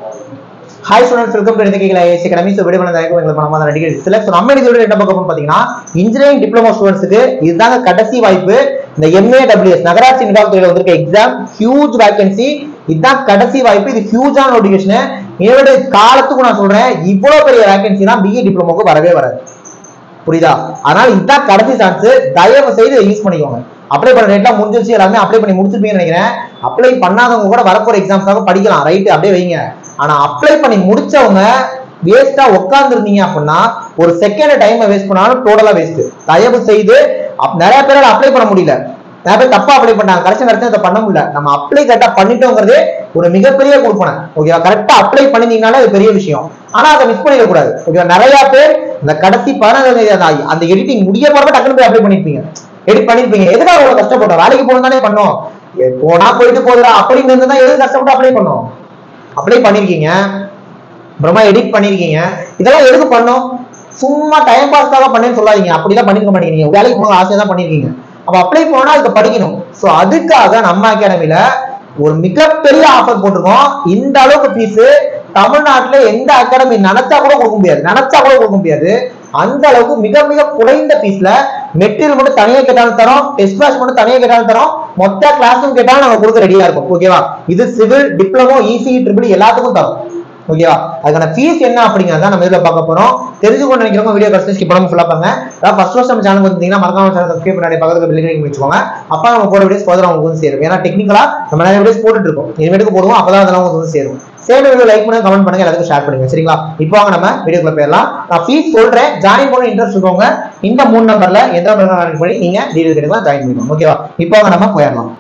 hi students welcome to எடுத்துக்கீங்களா AC academy so video பண்ண உங்களுக்கு பணமாக நடிகர் சில ஸோ நம்ம இன்னைக்கு என்ன பார்க்க போறோம் பார்த்தீங்கன்னா இன்ஜினியரிங் டிப்ளமோ ஸ்டூடெண்ட்ஸுக்கு இதுதாங்க கடைசி வாய்ப்பு இந்த எம்ஏடபிள்யூஎஸ் நகராட்சி நிர்வாகத்துறையில் வந்திருக்க எக்ஸாம் ஹியூஜ் வேகன்சி இதுதான் கடைசி வாய்ப்பு இது ஹியூஜான நோட்டிஃபிகேஷன் என்னோட காலத்துக்கு நான் சொல்றேன் இவ்வளவு பெரிய வேகன்சி தான் பிஏ டிப்ளமோக்கு வரவே வராது புரியுதா அதனால இதுதான் கடைசி சான்ஸ் தயவு செய்து யூஸ் பண்ணிக்கோங்க அப்ளை பண்ண ரேட்லாம் முடிஞ்சிருச்சு எல்லாருமே அப்ளை பண்ணி முடிச்சிருப்பீங்கன்னு நினைக்கிறேன் அப்ளை பண்ணாதவங்க கூட வரப்போற எக்ஸாம்ஸ்க்காக படிக்கலாம் ரைட் அப்படியே வைங்க ஆனா அப்ளை பண்ணி முடிச்சவங்க வேஸ்டா உட்காந்துருந்தீங்க அப்படின்னா ஒரு செகண்ட் டைம் வேஸ்ட் பண்ணாலும் டோட்டலா வேஸ்ட் தயவு செய்து அப்- நிறைய பேரால அப்ளை பண்ண முடியல நிறைய பேர் தப்பா அப்ளை பண்ணாங்க கடைசி கடைசி அதை பண்ண முடியல நம்ம அப்ளை கரெக்டா பண்ணிட்டோங்கிறதே ஒரு மிகப்பெரிய கொடுப்பனை ஓகேவா கரெக்டா அப்ளை பண்ணிருந்தீங்கனாலே அது பெரிய விஷயம் ஆனா அதை மிஸ் பண்ணிட கூடாது ஓகேவா நிறைய பேர் இந்த கடைசி பதினாறு தேதி அந்த- அந்த எடிட்டிங் முடிய போறப்ப டக்குனு போய் அப்ளை பண்ணிருப்பீங்க எடிட் பண்ணிருப்பீங்க எதுக்காக அவ்வளவு கஷ்டப்பட்டோம் வேலைக்கு போகணும் தானே பண்ணோம் ஏ, போனா போயிட்டு போகுதுடா அப்படின்னு இருந்தா எது கஷ்டப்பட்டு அப்ளை பண்ணோம் அப்ளை பண்ணிருக்கீங்க அப்புறமா எடிட் பண்ணிருக்கீங்க இதெல்லாம் எதுக்கு பண்ணோம் சும்மா டைம் பாஸ்க்காக பண்ணேன்னு சொல்லாதீங்க அப்படிலாம் பண்ணிருக்க மாட்டேங்கிறீங்க வேலைக்கு போக ஆசையா தான் பண்ணிருக்கீங்க அப்ப அப்ளை போனா அதுக்கு படிக்கணும் சோ அதுக்காக நம்ம அகாடமில ஒரு மிகப்பெரிய ஆஃபர் போட்டிருக்கோம் இந்த அளவுக்கு ஃபீஸ் தமிழ்நாட்டுல எந்த அகாடமி நினைச்சா கூட கொடுக்க முடியாது நினைச்சா கூட கொடுக்க முடியாது அந்த அளவுக்கு மிக மிக குறைந்த ஃபீஸ்ல மெட்டீரியல் மட்டும் தனியா கேட்டாலும் தரோம் டெஸ்ட் மேட்ச் மட்டும் தனியா கேட்டாலும் தரோம் மொத்த கிளாஸும் கேட்டாலும் நாங்க கொடுக்க ரெடியா இருக்கோம் ஓகேவா இது சிவில் டிப்ளமோ இசி ட்ரிபிள் எல்லாத்துக்கும் தரோம் ஓகேவா அதுக்கான ஃபீஸ் என்ன அப்படிங்கறத நம்ம இதுல பார்க்க போறோம் தெரிஞ்சுக்கணும் நினைக்கிறவங்க வீடியோ ஃபர்ஸ்ட் ஸ்கிப் பண்ணாம ஃபுல்லா பாருங்க அதாவது ஃபர்ஸ்ட் ஃபர்ஸ்ட் நம்ம சேனல் வந்தீங்கன்னா மறக்காம சேனல் சப்ஸ்கிரைப் பண்ணி பக்கத்துல பெல் ஐக்கன் வச்சுக்கோங்க அப்ப நம்ம போட வீடியோஸ் ஃபர்தர் உங்களுக்கு வந்து சேரும் ஏன்னா டெக்னிக்கலா நம்ம நிறைய வீடியோஸ் போட்டுட்டு இருக்கோம் இனிமேட்டுக்கு போடுவோம் அப்பதான் அதெல்லாம் உங்களுக்கு வந்து சேரும் சேம் வீடியோ லைக் பண்ணுங்க கமெண்ட் பண்ணுங்க எல்லாத்துக்கும் ஷேர் பண்ணுங்க சரிங்களா இப்போ வாங்க நம்ம வீடியோக்குள்ள போயிடலாம் நான் ஃபீஸ் சொல்றேன் ஜாயின் பண்ண இன்ட்ரெஸ்ட் இருக்கவங்க இந்த மூணு நம்பர்ல எந்த நம்பர் பண்ணி நீங்க டீடைல் கிடைக்கலாம் ஜாயின் பண்ணிக்கணும் ஓகேவா இப்போ வாங்க நம்ம போயிடலாம்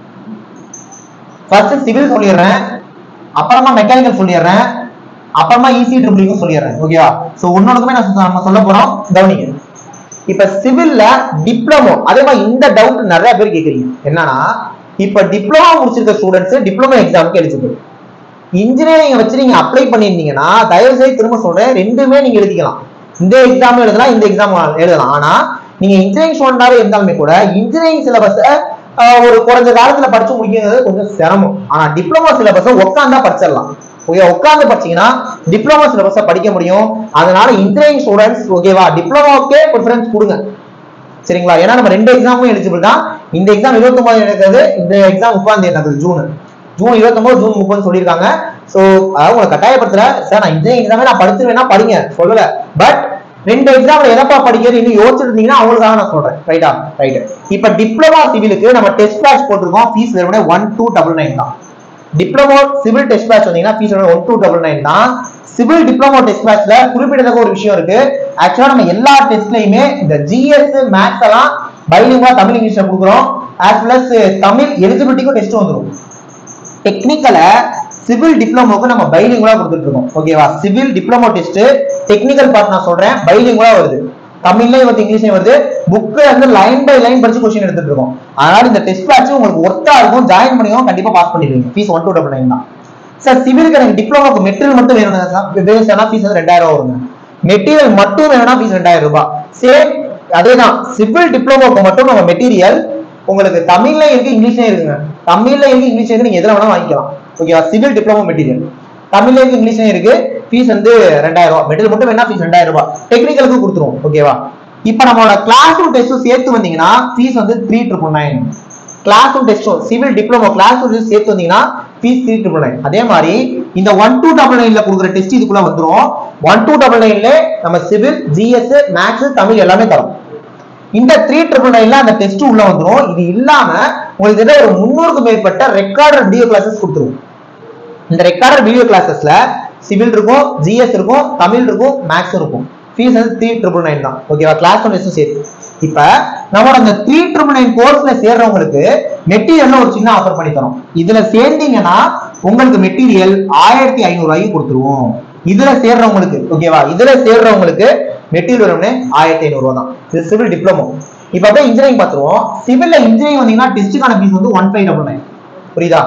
ஃபர்ஸ்ட் சிவில் சொல்லிடுறேன் அப்புறமா மெக்கானிக்கல் சொல்லிடுறேன் அப்புறமா ஈஸி ட்ரிபிளிங்கும் சொல்லிடுறேன் ஓகேவா சோ ஒன்னொன்றுக்குமே நான் சொ- நம்ம சொல்ல போறோம் கவனிங்க இப்ப சிவில்ல டிப்ளமோ அதே மாதிரி இந்த டவுட் நிறைய பேர் கேக்குறீங்க என்னன்னா இப்ப டிப்ளமோ முடிச்சிருக்க ஸ்டூடெண்ட்ஸ் டிப்ளமோ எக்ஸாமுக்கு எலிஜிபிள் இன்ஜினியரிங் வச்சு நீங்க அப்ளை பண்ணியிருந்தீங்கன்னா தயவு செய்து திரும்ப சொல்றேன் ரெண்டுமே நீங்க எழுதிக்கலாம் இந்த எக்ஸாம் எழுதலாம் இந்த எக்ஸாம் எழுதலாம் ஆனா நீங்க இன்ஜினியரிங் ஸ்டூடெண்டாவே இருந்தாலுமே கூட இன்ஜினியரிங் சிலபஸ் ஒரு குறைஞ்ச காலத்துல படிச்சு முடிக்கிறது கொஞ்சம் சிரமம் ஆனா டிப்ளமோ சிலபஸை உட்காந்தா படிச்சிடலாம் ஓகே உட்காந்து படிச்சீங்கன்னா டிப்ளமோ சிலபஸை படிக்க முடியும் அதனால இன்ஜினியரிங் ஸ்டூடெண்ட்ஸ் ஓகேவா டிப்ளமோக்கே ப்ரிஃபரன்ஸ் கொடுங்க சரிங்களா ஏன்னா நம்ம ரெண்டு எக்ஸாமும் எலிஜிபிள் தான் இந்த எக்ஸாம் இருபத்தொன்பது நடக்குது இந்த எக்ஸாம் முப்பாந்தேதி நடக்குது ஜூன் ஜூன் இருபத்தொன்பது ஜூன் முப்பது சொல்லியிருக்காங்க ஸோ அதாவது உங்களை கட்டாயப்படுத்தல சார் நான் இன்ஜினியரிங் எக்ஸாமே நான் படிச்சிருவேன்னா படிங்க சொல்லல பட் ரெண்டு எக்ஸாம்ல எதப்பா படிக்கிறது இன்னும் யோசிச்சுட்டு இருந்தீங்கன்னா அவங்களுக்காக நான் சொல்றேன் ரைட்டா ரைட் இப்ப டிப்ளமா சிவிலுக்கு நம்ம டெஸ்ட் பேட்ச் போட்டிருக்கோம் ஃபீஸ் வெறுமனே ஒன் டூ டபுள் நைன் தான் டிப்ளமோ சிவில் டெஸ்ட் பேட்ச் வந்தீங்கன்னா fees one two double nine தான் சிவில் டிப்ளமோ டெஸ்ட் பேட்ச்ல குறிப்பிடத்தக்க ஒரு விஷயம் இருக்கு ஆக்சுவலா நம்ம எல்லா டெஸ்ட்லயுமே இந்த ஜிஎஸ் மேத்ஸ் எல்லாம் பைலிங்கா தமிழ் இங்கிலீஷ்ல கொடுக்குறோம் ஆஸ் பிளஸ் தமிழ் எலிஜிபிலிட்டிக்கும் டெஸ்ட் வந்துடும் டெக்னிக்கலை சிவில் டிப்ளமோக்கு நம்ம பைலிங்குலா கொடுத்துட்டு இருக்கோம் ஓகேவா civil diploma test technical part நான் சொல்றேன் பைலிங்குலா வருது தமிழ்லயும் வருது இங்கிலீஷ்லயும் வருது புக்ல இருந்து லைன் பை லைன் படிச்சு கொஸ்டின் எடுத்துட்டு இருக்கோம் அதனால இந்த டெஸ்ட் பேட்ச் உங்களுக்கு ஒர்த்தா இருக்கும் ஜாயின் பண்ணியும் கண்டிப்பா பாஸ் பண்ணிடுவீங்க fees one two double nine தான் சார் சிவிலுக்கு எனக்கு டிப்ளமோக்கு மெட்டீரியல் மட்டும் வேணும் வேணும்னா ஃபீஸ் வந்து ரெண்டாயிரம் ரூபா வருங்க மெட்டீரியல் மட்டும் வேணும்னா ஃபீஸ் ரெண்டாயிரம் ரூபாய் சேம் அதேதான் சிவில் டிப்ளமோக்கு மட்டும் நம்ம மெட்டீரியல் உங்களுக்கு தமிழ்ல இருக்கு இங்கிலீஷ்லயும் இருக்குங்க தமிழ்ல இருக்கு இங்கிலீஷ்ல இருக்கு நீங்க எதுல வேணா வாங்கிக்கலாம் ஓகேவா சிவில் டிப்ளமோ மெட்டீரியல் தமிழ்ல இருக்கு இங்கிலீஷ்லயும் இருக்கு ஃபீஸ் வந்து ரெண்டாயிரம் ரூபாய் மெட்டீரியல் மட்டும் வேணா ஃபீஸ் ரெண்டாயிரம் ரூபாய் டெக்னிக்கலுக்கு கொடுத்துருவோம் ஓகேவா இப்போ நம்மளோட கிளாஸ் ரூம் டெஸ்ட்டும் சேர்த்து வந்தீங்கன்னா ஃபீஸ் வந்து three triple nine class room டெஸ்ட்டும் சிவில் டிப்ளமோ கிளாஸ் ரூம் சேர்த்து வந்தீங்கன்னா ஃபீஸ் த்ரீ ட்ரிபிள் நைன் அதே மாதிரி இந்த ஒன் டூ டபுள் நைன்ல கொடுக்குற டெஸ்ட் இதுக்குள்ள வந்துரும் ஒன் டூ டபுள் நைன்ல நம்ம சிவில் ஜிஎஸ் மேக்ஸ் தமிழ் எல்லாமே தரோம் இந்த த்ரீ ட்ரிபிள் நைன்ல அந்த டெஸ்ட் உள்ள வந்துரும் இது இல்லாம உங்களுக்கு கிட்ட ஒரு முன்னூறுக்கும் மேற்பட்ட ரெக்கார்டட் வீடியோ கிளாஸஸ் கொடுத்துருவோம் இந்த ரெக்கார்டட் வீடியோ கிளாஸஸ்ல சிவில் இருக்கும் ஜிஎஸ் இருக்கும் தமிழ் இருக்கும் மேக்ஸ் இருக்கும் ஃபீஸ் வந்து த்ரீ ட்ரிபிள் நைன் தான் ஓகேவா கிளாஸ் ஒன் டெஸ்ட்டும் சேர்த்து இப்ப நம்மளோட அந்த த்ரீ ட்ரிபிள் நைன் கோர்ஸ்ல சேர்றவங்களுக்கு மெட்டீரியல்ல ஒரு சின்ன ஆஃபர் பண்ணி தரோம் இதுல சேர்ந்தீங்கன்னா உங்களுக்கு மெட்டீரியல் ஆயிரத்தி ஐநூறு ரூபாய்க்கு கொடுத்துருவோம் இதுல சேர்றவங்களுக்கு ஓகேவா இதுல சேர்றவங்களுக்கு மெட்டீரியல் வரும்னு ஆயிரத்தி ஐநூறு ரூபா தான் இது சிவில் டிப்ளமோ இப்ப அப்படியே இன்ஜினியரிங் பார்த்துருவோம் சிவில்ல இன்ஜினியரிங் வந்தீங்கன்னா டெஸ்ட்டுக்கான ஃபீஸ் வந்து ஒன் ஃபைவ் டபுள் நைன் புரியுதா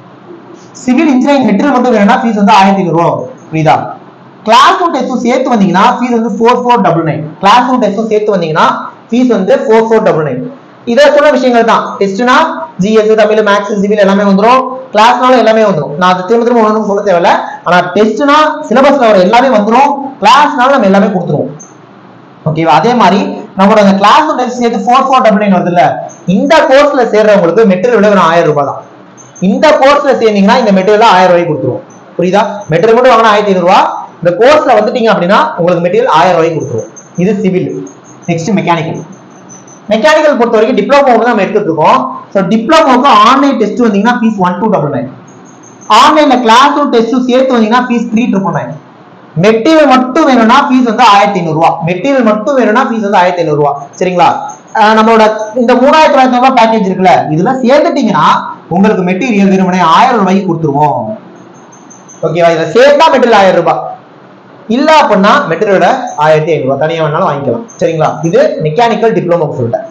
சிவில் இன்ஜினியரிங் மெட்டீரியல் மட்டும் வேணும்னா ஃபீஸ் வந்து ஆயிரத்தி ஐநூறு ரூபா வரும் புரியுதா கிளாஸ் ரூம் டெஸ்ட்டும் சேர்த்து வந்தீங்கன்னா ஃபீஸ் வந்து four four double nine class room டெஸ்ட்டும் சேர்த்து வந்தீங்கன்னா ஃபீஸ் வந்து ஃபோர் ஃபோர் டபுள் நைன் இதை சொன்ன விஷயங்கள் தான் டெஸ்ட்னா ஜிஎஸ் தமிழ் மேக்ஸ் சிவில் எல்லாமே வந்துரும் கிளாஸ்னாலும் எல்லாமே வந்துரும் நான் அது திரும்ப திரும்ப ஒன்று சொல்ல தேவையில்ல ஆனா டெஸ்ட்னா சிலபஸ்ல வர எல்லாமே வந்துரும் கிளாஸ்னால நம்ம எல்லாமே கொடுத்துருவோம் ஓகேவா அதே மாதிரி நம்மளோட அந்த கிளாஸ் டெஸ்ட் சேர்த்து ஃபோர் ஃபோர் டபுள் நைன் வருது இல்ல இந்த கோர்ஸ்ல சேர்றவங்களுக்கு மெட்டீரியல் விட வெறும் ஆயிரம் ரூபாய் தான் இந்த கோர்ஸ்ல சேர்ந்தீங்கன்னா இந்த மெட்டீரியல் ஆயிரம் ரூபாய்க்கு கொடுத்துருவோம் புரியுதா மெட்டீரியல் மட்டும் வாங்கினா ஆயிரத்தி ஐநூறு ரூபா இந்த கோர்ஸ்ல வந்துட்டீங்க அப்படின்னா உங்களுக்கு மெட்டீரியல் ஆயிரம் ரூபாய்க்கு கொடுத்துருவோம் இது சிவில் நெக்ஸ்ட் மெக்கானிக்கல் மெக்கானிக்கல் பொறுத்த வரைக்கும் டிப்ளமோவுக்கு தான் நம்ம எடுத்துட்டு இருக்கோம் ஸோ டிப்ளமோக்கு ஆன்லைன் டெஸ்ட் வந்தீங்கன்னா fees one two double nine ஆன்லைன்ல கிளாஸும் டெஸ்ட்டும் சேர்த்து வந்தீங்கன்னா fees three triple nine material மட்டும் வேணும்னா ஃபீஸ் வந்து ஆயிரத்தி ஐநூறு ரூபா மெட்டீரியல் மட்டும் வேணும்னா ஃபீஸ் வந்து ஆயிரத்தி ஐநூறு ரூபா சரிங்களா அஹ் நம்மளோட இந்த மூணாயிரத்தி தொள்ளாயிரத்தி ரூபாய் பேக்கேஜ் இருக்குல்ல இதுல சேர்த்துட்டீங்கன்னா உங்களுக்கு மெட்டீரியல் வெறுமனே ஆயிரம் ரூபாய்க்கு கொடுத்துருவோம் ஓகேவா இதுல சேர்த்தா மெட்டீரியல் ஆயிரம் ரூபாய் இல்ல அப்படின்னா மெட்டீரியலோட ஆயிரத்தி ஐநூறு ரூபாய் தனியா வேணாலும் வாங்கிக்கலாம் சரிங்களா இது மெக்கானிக்கல் டிப்ளமோ சொல்லிட்டேன்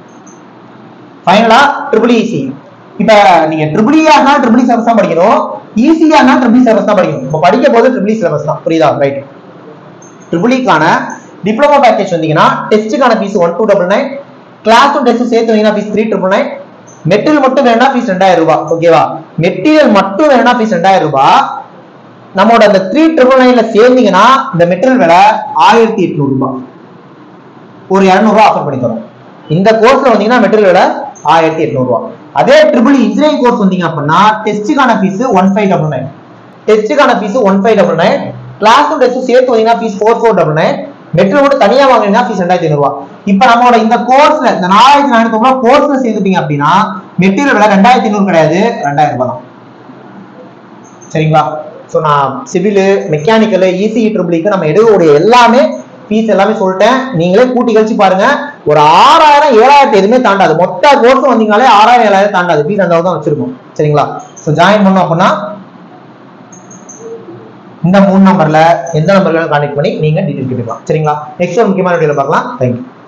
ஃபைனலா ட்ரிபிள் இசி இப்ப நீங்க ட்ரிபிள் இ ஆனா ட்ரிபிள் சிலபஸ் தான் படிக்கணும் ஈஸியா இருந்தா ட்ரிபிள் சிலபஸ் தான் படிக்கணும் இப்ப படிக்க போது ட்ரிபிள் சிலபஸ் தான் புரியுதா ரைட் ட்ரிபிள் இக்கான டிப்ளமோ பேக்கேஜ் வந்தீங்கன்னா டெஸ்ட்டுக்கான fees one two double nine கிளாஸும் டெஸ்ட்டும் சேர்த்து வந்தீங்கன்னா fees three triple nine material மட்டும் வேணும்னா ஃபீஸ் ரெண்டாயிரம் ரூபாய் ஓகேவா மெட்டீரியல் மட்டும் வேணும்னா ஃபீஸ் ரெண்டாயிரம் ரூபாய் நம்மளோட அந்த த்ரீ ட்ரிபிள் நைன்ல சேர்ந்தீங்கன்னா இந்த மெட்டீரியல் விலை ஆயிரத்தி எட்நூறு ரூபாய் ஒரு இரநூறுவா ஆஃபர் பண்ணி தரோம் இந்த கோர்ஸ்ல வந்தீங்கன்னா மெட்டீரியல் விலை ஆயிரத்தி எட்நூறு ரூபாய் அதே ட்ரிபிள் இன்ஜினியரிங் கோர்ஸ் வந்தீங்க அப்படின்னா டெஸ்ட்டுக்கான fees one five double nine டெஸ்ட்டுக்கான fees one five double nine கிளாஸும் டெஸ்ட்டும் சேர்த்து வந்தீங்கன்னா fees four four double nine metro மட்டும் தனியா வாங்கினீங்கன்னா ஃபீஸ் ரெண்டாயிரத்தி ஐநூறுவா இப்போ நம்மளோட இந்த கோர்ஸ்ல இந்த நாலாயிரத்தி நானூத்தி ரூபாய் கோர்ஸ்ல சேர்த்துட்டீங்க அப்படின்னா மெட்டீரியல் விலை ரெண்டாயிரத்தி ஐநூறு கிடையாது ரெண்டாயிரம் ரூபாய் தான் சரிங்களா ஸோ நான் சிவில் மெக்கானிக்கல் இசி ட்ரிபிளிக்கு நம்ம எடுக்கக்கூடிய எல்லாமே ஃபீஸ் எல்லாமே சொல்லிட்டேன் நீங்களே கூட்டி கழிச்சு பாருங்க ஒரு ஆறாயிரம் ஏழாயிரத்தி எதுவுமே தாண்டாது மொத்த கோர்ஸ் வந்தீங்கனாலே ஆறாயிரம் ஏழாயிரம் தாண்டாது ஃபீஸ் அந்த அளவு தான் வச்சிருக்கோம் சரிங்களா ஸோ ஜாயின் பண்ணோம் அப்படின்னா இந்த மூணு நம்பர்ல எந்த நம்பர்களும் கான்டெக்ட் பண்ணி நீங்க டீடைல் கேட்டுக்கலாம் சரிங்களா நெக்ஸ்ட் ஒரு முக்கியமான வீடியோல பார்க்கலாம் தேங்க்யூ